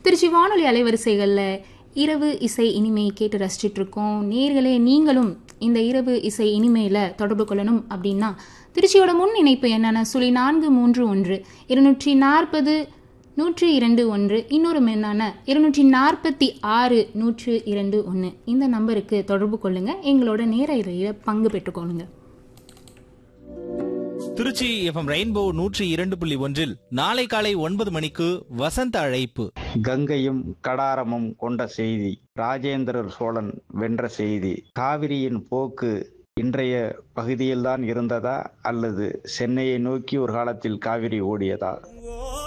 திருச்சி வானொலி அலைவரிசைகளில் இரவு இசை இனிமை கேட்டு ரசிச்சிட்டு இருக்கோம் நேர்களே நீங்களும் இந்த இரவு இசை இனிமையில் தொடர்பு கொள்ளணும் அப்படின்னா திருச்சியோட முன் இணைப்பு என்னென்ன சுழி நான்கு மூன்று ஒன்று இருநூற்றி நாற்பது நூற்றி இரண்டு ஒன்று இன்னொரு மென்னான இருநூற்றி நாற்பத்தி ஆறு நூற்று இரண்டு ஒன்று இந்த நம்பருக்கு தொடர்பு கொள்ளுங்க எங்களோட நேரையில் பங்கு பெற்றுக்கொள்ளுங்க திருச்சி எஃப்எம் ரெயின்போ நூற்றி இரண்டு புள்ளி ஒன்றில் நாளை காலை ஒன்பது மணிக்கு வசந்த அழைப்பு கங்கையும் கடாரமும் கொண்ட செய்தி ராஜேந்திரர் சோழன் வென்ற செய்தி காவிரியின் போக்கு இன்றைய பகுதியில்தான் இருந்ததா அல்லது சென்னையை நோக்கி ஒரு காலத்தில் காவிரி ஓடியதா ஓ